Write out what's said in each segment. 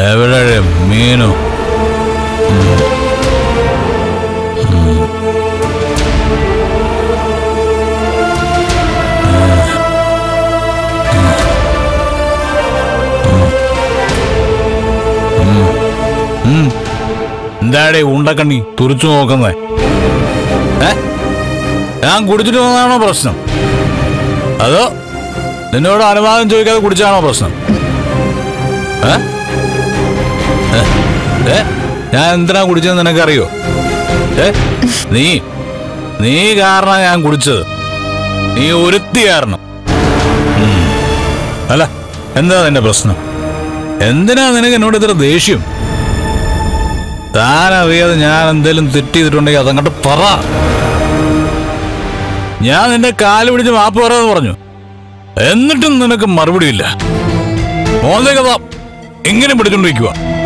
എവിടെ മീനു എന്താടേ ഉണ്ടക്കണ്ണി തുറിച്ചു നോക്കുന്നേ ഏ ഞാൻ കുടിച്ചിട്ട് വന്നതാണോ പ്രശ്നം അതോ നിന്നോട് അനുവാദം ചോദിക്കാതെ കുടിച്ചാണോ പ്രശ്നം ഏ? ഏ? ഏ? ഞാൻ എന്തിനാ കുടിച്ചതെന്ന് നിനക്കറിയോ ഏ നീ നീ കാരണം ഞാൻ കുടിച്ചത് നീ ഒരുത്തി കാരണം ഉം. അല്ല എന്താ നിന്റെ പ്രശ്നം എന്തിനാ നിനക്ക് എന്നോട് ഇത്ര ദേഷ്യം താൻ അറിയാതെ ഞാൻ എന്തെങ്കിലും തെറ്റ് ചെയ്തിട്ടുണ്ടെങ്കിൽ അതങ്ങോട്ട് പറ ഞാൻ നിന്റെ കാല് പിടിച്ച് മാപ്പ് പറയാന്ന് പറഞ്ഞു എന്നിട്ടും നിനക്ക് മറുപടിയില്ല മോന്റെ കഥ ഇങ്ങനെ പിടിച്ചോണ്ടിരിക്കുക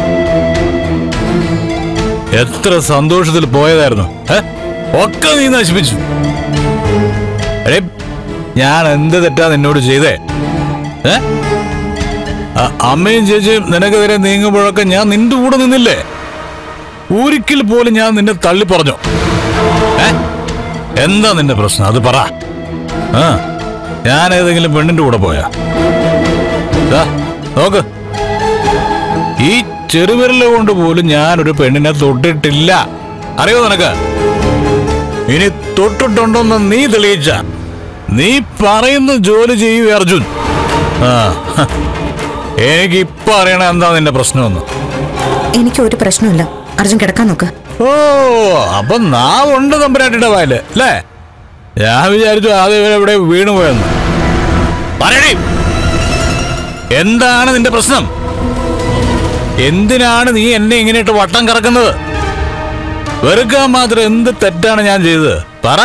എത്ര സന്തോഷത്തിൽ പോയതായിരുന്നു ഏ? ഒക്കെ നീ നശിപ്പിച്ചു എടേ ഞാൻ എന്ത് തെറ്റാ നിന്നോട് ചെയ്തേ ഏ അ- അമ്മയും ചേച്ചിയും നിനക്കെതിരെ നീങ്ങുമ്പോഴൊക്കെ ഞാൻ നിന്റെ കൂടെ നിന്നില്ലേ ഒരിക്കൽ പോലും ഞാൻ നിന്നെ തള്ളി പറഞ്ഞു ഏ എന്താ നിന്റെ പ്രശ്നം അത് പറ ആ ഞാൻ ഏതെങ്കിലും പെണ്ണിന്റെ കൂടെ പോയാ ദാ, നോക്ക് ഈ ചെറുവിരല് കൊണ്ട് പോലും ഞാൻ ഒരു പെണ്ണിനെ തൊട്ടിട്ടില്ല അറിയോ നിനക്ക് ഇനി തൊട്ടിട്ടുണ്ടോന്ന് നീ തെളിയിച്ച നീ പറയുന്ന ജോലി ചെയ്യൂ അർജുൻ ആ ഹ. എനിക്ക് ഇപ്പൊ അറിയണ എന്താ നിന്റെ പ്രശ്നമെന്ന് എനിക്ക് ഒരു പ്രശ്നമില്ല അർജുൻ കിടക്കാൻ നോക്ക് ഓ അപ്പൊ നാവുണ്ട് തമ്പുരാട്ടിയുടെ വായില് അല്ലേ ഞാൻ വിചാരിച്ചു ആദ്യം ഇവരെ എവിടെ വീണു പോയെന്ന് പറയടി എന്താണ് നിന്റെ പ്രശ്നം എന്തിനാണ് നീ എന്നെ ഇങ്ങനെയിട്ട് വട്ടം കറക്കുന്നത് വെറുക്കാൻ മാത്രം എന്ത് തെറ്റാണ് ഞാൻ ചെയ്തത് പറ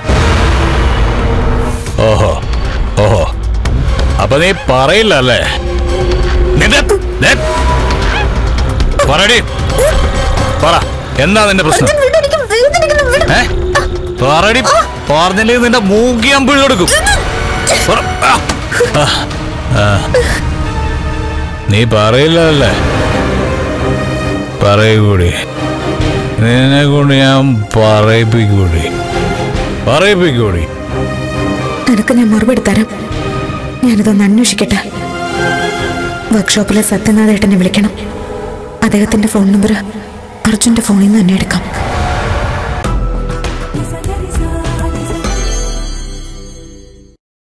ഓഹോ ഓഹോ അപ്പൊ നീ പറയില്ല അല്ലേ നിന്റെ ദേ, പറയടി പറ എന്താ നിന്റെ പ്രശ്നം ഏ പറടി പറഞ്ഞില്ലെങ്കിൽ നിന്റെ മൂക്കി ഞാൻ പിഴുതെടുക്കും പറ. ആ. ആ. ആ. നീ പറയില്ലല്ലേ പറയൂടി നിന്നെ കൊണ്ട് ഞാൻ പറയിപ്പിക്കൂടി പറയിപ്പിക്കൂടി നിനക്ക് ഞാൻ മറുപടി തരാം ഞാനിതൊന്ന് അന്വേഷിക്കട്ടെ വർക്ക്ഷോപ്പിലെ സത്യനാഥേട്ടനെ വിളിക്കണം അദ്ദേഹത്തിന്റെ ഫോൺ നമ്പർ അർജുന്റെ ഫോണിൽ നിന്ന് തന്നെ എടുക്കാം